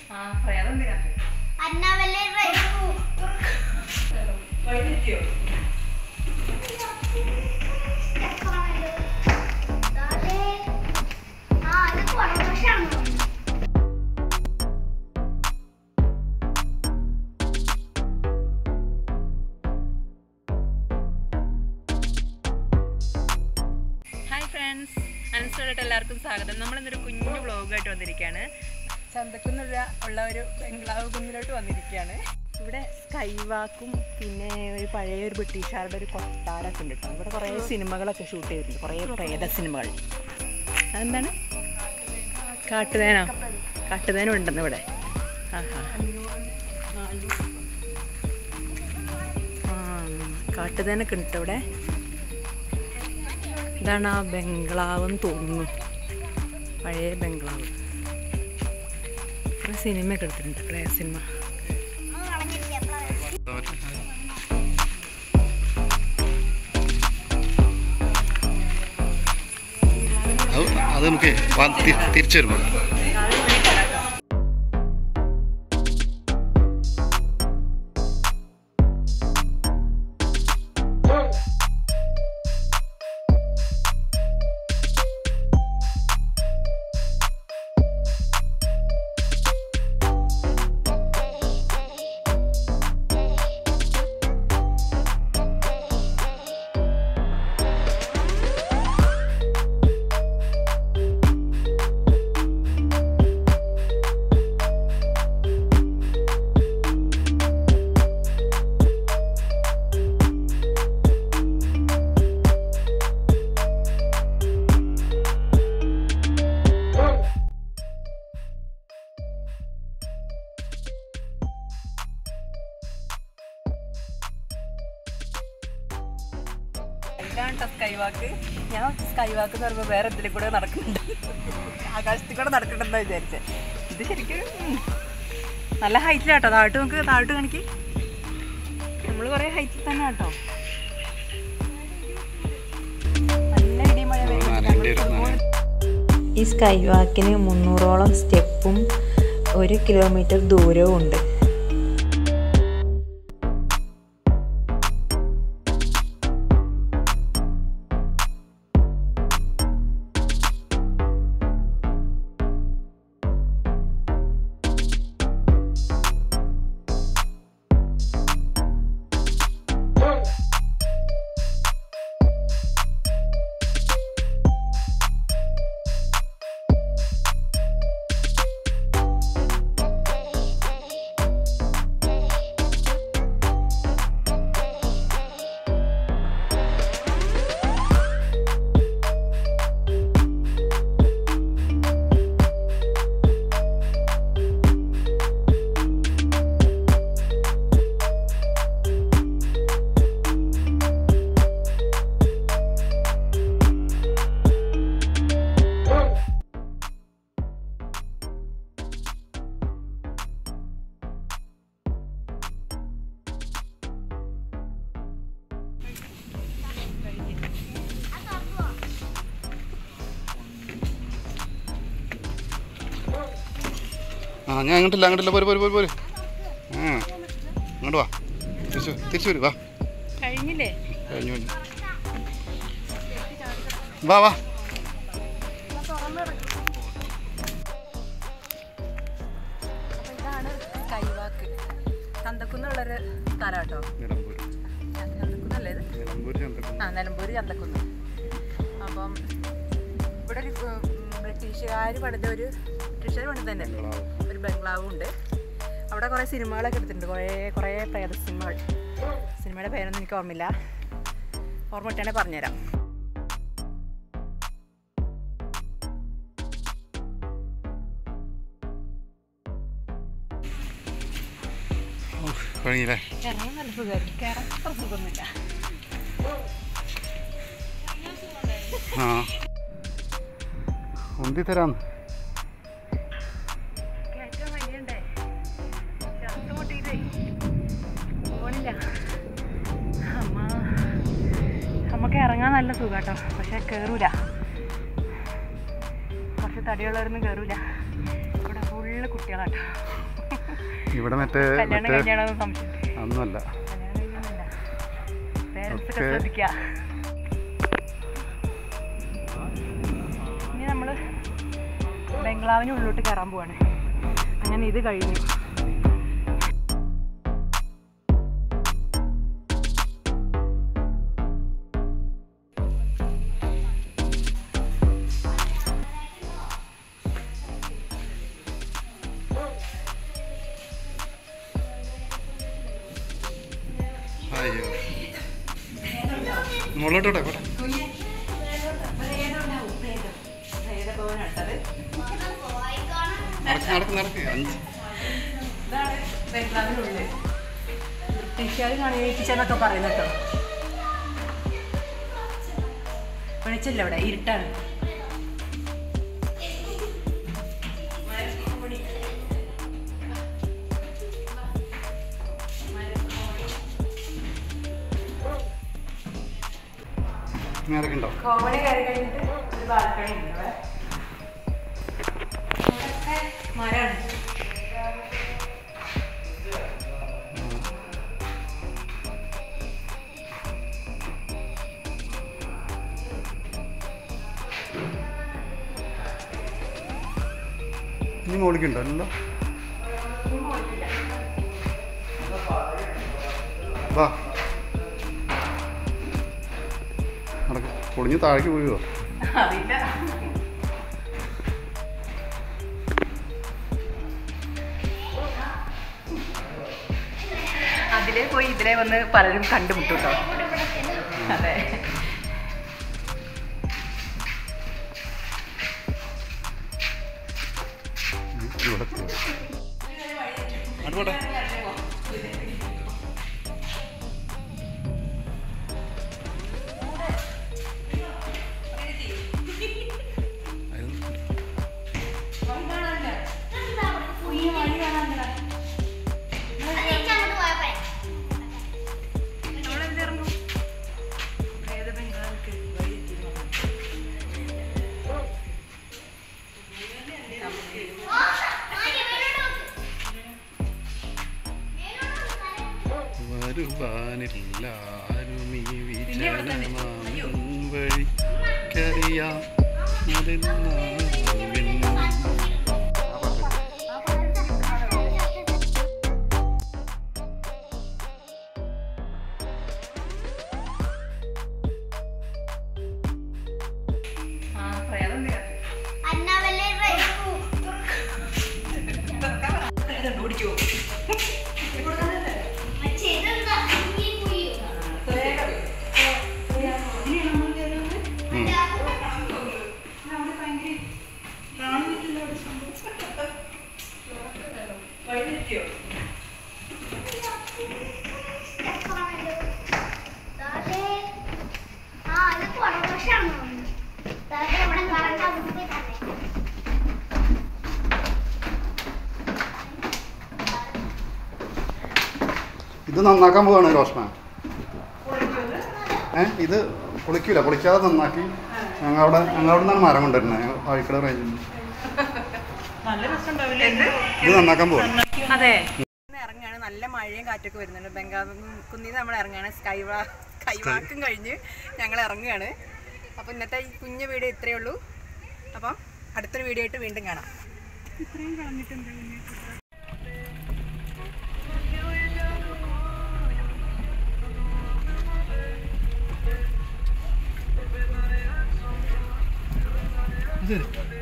ആ പ്രേതം എന്തിനാ അന്നാവല്ലേ ഡ്രൈവർ വഴിതെറ്റിയോ ആ അത് പുറകോശാണ് ഹായ് ഫ്രണ്ട്സ് അനുസരിച്ചിട്ട് എല്ലാവർക്കും സ്വാഗതം നമ്മളിന്നൊരു കുഞ്ഞു വ്ളോഗായിട്ട് വന്നിരിക്കുകയാണ് ചന്തക്കുന്നുള്ള ഉള്ള ഒരു ബംഗ്ലാവ് കുന്നിലോട്ട് വന്നിരിക്കുകയാണ് ഇവിടെ സ്കൈ വാക്കും പിന്നെ ഒരു പഴയ ഒരു ബ്രിട്ടീഷുകാരുടെ ഒരു കൊട്ടാരമൊക്കെ ഉണ്ട് കേട്ടോ ഇവിടെ കുറേ സിനിമകളൊക്കെ ഷൂട്ട് ചെയ്തിട്ടുണ്ട് കുറേ പ്രേത സിനിമകൾ അതെന്താണ് കാട്ടുതേനോ കാട്ടുതേനം ഉണ്ടെന്ന് ഇവിടെ ആഹാ ആ കാട്ടുതേനൊക്കെ ഉണ്ട് ട്ടോ ഇവിടെ ഇതാണ് ആ ബംഗ്ലാവ് എന്ന് തോന്നുന്നു പഴയ ബംഗ്ലാവ് കുറേ സിനിമയൊക്കെ എടുത്തിട്ടുണ്ട് പഴയ സിനിമ അത് അത് നമുക്ക് വാ- തി- തിരിച്ചു വരുമ്പോൾ ഇതാണ് ട്ടോ സ്കൈ വാക്ക് ഞാൻ സ്കൈ വാക്ക് എന്ന് പറയുമ്പോൾ വേറെ എന്തിലും കൂടെ നടക്കുന്നുണ്ട് ആകാശത്തിൽ കൂടെ നടക്കണ്ടെന്നാ വിചാരിച്ചത് ഇത് ശരിക്കും ഉം, നല്ല ഹൈറ്റിലാട്ടോ താഴോട്ട് നമുക്ക് താഴോട്ട് കാണിക്ക് നമ്മൾ കുറേ ഹൈറ്റിൽ തന്നെ കേട്ടോ നല്ല ഇടിമഴ നനയേണ്ടി വരും, നനയും. ഈ സ്കൈ വാക്കിന് മുന്നൂറോളം സ്റ്റെപ്പും ഒരു കിലോമീറ്റർ ദൂരവും ഉണ്ട് ആ ഞാൻ അങ്ങോട്ടില്ല അങ്ങോട്ടില്ല പോര് പോര് പോര് പോര് ആ അങ്ങോട്ട് വാ തിരിച്ചു തിരിച്ചു വരും വാ കഴിഞ്ഞില്ലേ കഴിഞ്ഞു കഴിഞ്ഞു വാ വാ അപ്പോൾ ഇതാണ് സ്കൈ വാക്ക് ചന്തക്കുന്നുള്ളൊരു സ്ഥലം കേട്ടോ നിലമ്പൂർ ചന്തക്കുന്നല്ലേ ഇത് നിലമ്പൂർ ചന്തക്കുന്ന് ആ നിലമ്പൂർ ചന്തക്കുന്ന് അപ്പം ഇവിടെ ഒരു ബ്രിട്ടീഷുകാർ പണിത ഒരു ബ്രിട്ടീഷുകാർ പണിത് തന്നെ ബംഗ്ലാവ്. ഒരു ബംഗ്ലാവും ഉണ്ട് അവിടെ കുറേ സിനിമകളൊക്കെ എടുത്തിട്ടുണ്ട് കുറേ കുറേ പ്രേത സിനിമകൾ സിനിമയുടെ പേരൊന്നും എനിക്ക് ഓർമ്മയില്ല ഓർമ്മ ഇട്ടാണെങ്കിൽ പറഞ്ഞുതരാം ഓ, കഴിഞ്ഞില്ലേ ഇറങ്ങാൻ നല്ല സുഖമായിരുന്നു കയറാൻ അത്ര സുഖമൊന്നുമില്ല ആ ഉന്തി തരാന്ന് കയറ്റം വലിയണ്ടേ ശ്വാസം മുട്ടിയിട്ടേ പോണില്ല അമ്മ നമുക്ക് ഇറങ്ങാൻ നല്ല സുഖാട്ടോ പക്ഷെ കയറൂല കുറച്ച് തടിയുള്ളവരൊന്നും കയറൂല ഇവിടെ ഫുള്ള് കുട്ടികളാട്ടോ ഇവിടെ മറ്റേ കല്യാണം മറ്റേ കഴിഞ്ഞാണോ സംശയം ഒന്നുമല്ല കല്യാണം കഴിഞ്ഞൊന്നുമില്ല പേരൻസ് ഒക്കെ ഒക്കെ- ശ്രദ്ധിക്കുക ഇനി നമ്മൾ ബംഗ്ലാവിന് ഉള്ളിലോട്ട് കയറാൻ പോവാണ് അങ്ങനെ ഇത് കഴിഞ്ഞു അയ്യോ മുകളിലോട്ടോട്ടെ പോട്ടെ നടക്ക് നടക്ക് നടക്ക് അഞ്ച് ഇതാണ് ബംഗ്ലാവിനുള്ളിൽ ബ്രിട്ടീഷുകാർ പണിയേൽപ്പിച്ചെന്നൊക്കെ പറയുന്ന കേട്ടോ വെളിച്ചല്ല ഇവിടെ ഇരുട്ടാണ് ഇനി ആരൊക്കെ ഉണ്ടോ കോമണി കയറി കഴിഞ്ഞിട്ട് ഒരു ബാൽക്കണി ഉണ്ട് ഇവിടെ ഇവിടെയൊക്കെ മരമാണ് ഇനി മോളിക്കുണ്ടോ അല്ലല്ലോ വാ നടക്ക് പൊളിഞ്ഞ് താഴേക്ക് വീഴുവോ അതില്ല അതിലേ പോയി ഇതിലേ വന്ന് പലരും കണ്ടുമുട്ടും കേട്ടോ അതെ ഉം, ഇവിടെ പോ. അങ്ങോട്ട് പോട്ടെ അത് അങ്ങോട്ട് പോയപ്പോഴേ വരുവാനില്ലാരും ഈ വിജനമാം വഴിക്കറിയാം അതെന്നാവിൻ. ആ പാട്ട്. ആ പ്രേതം അന്നാവല്ലേ ഡ്രൈവ് ഓടിച്ചു ചെയ്തെന്താ ഈ കുഴിയോ ഉം. വഴിതെറ്റിയോ ആ ഇത് പുറകുവശമാണ് തോന്നുന്നു. ദാണ്ടെ ഇവിടെ കറണ്ട് മുമ്പിൽ തന്നെ. ഇത് നന്നാക്കാൻ പോവാണ് രോഷ്മ ഏ ഇത് പൊളിക്കൂല പൊളിക്കാതെ നന്നാക്കി ഞങ്ങളവിടെ ഞങ്ങളവിടെ നിന്നാണ് മരം കൊണ്ടുവരുന്നത് ഞങ്ങൾ വാഴിക്കട റേഞ്ചിൽ നല്ല രസമുണ്ടാവില്ലേ ഇത് നന്നാക്കാൻ പോവാണ് അതെ ഇറങ്ങാണ് നല്ല മഴയും കാറ്റൊക്കെ വരുന്നുണ്ട് ബംഗാൾ കുന്നിന്ന് നമ്മൾ ഇറങ്ങാണ് സ്കൈ വാ സ്കൈ വാക്കും കഴിഞ്ഞ് ഞങ്ങൾ ഇറങ്ങുകയാണ് അപ്പോൾ ഇന്നത്തെ ഈ കുഞ്ഞു വീഡിയോ ഇത്രയേ ഉള്ളൂ അപ്പം അടുത്തൊരു വീഡിയോ ആയിട്ട് വീണ്ടും കാണാം ഇത്രയും കളഞ്ഞിട്ടുണ്ട് ശരി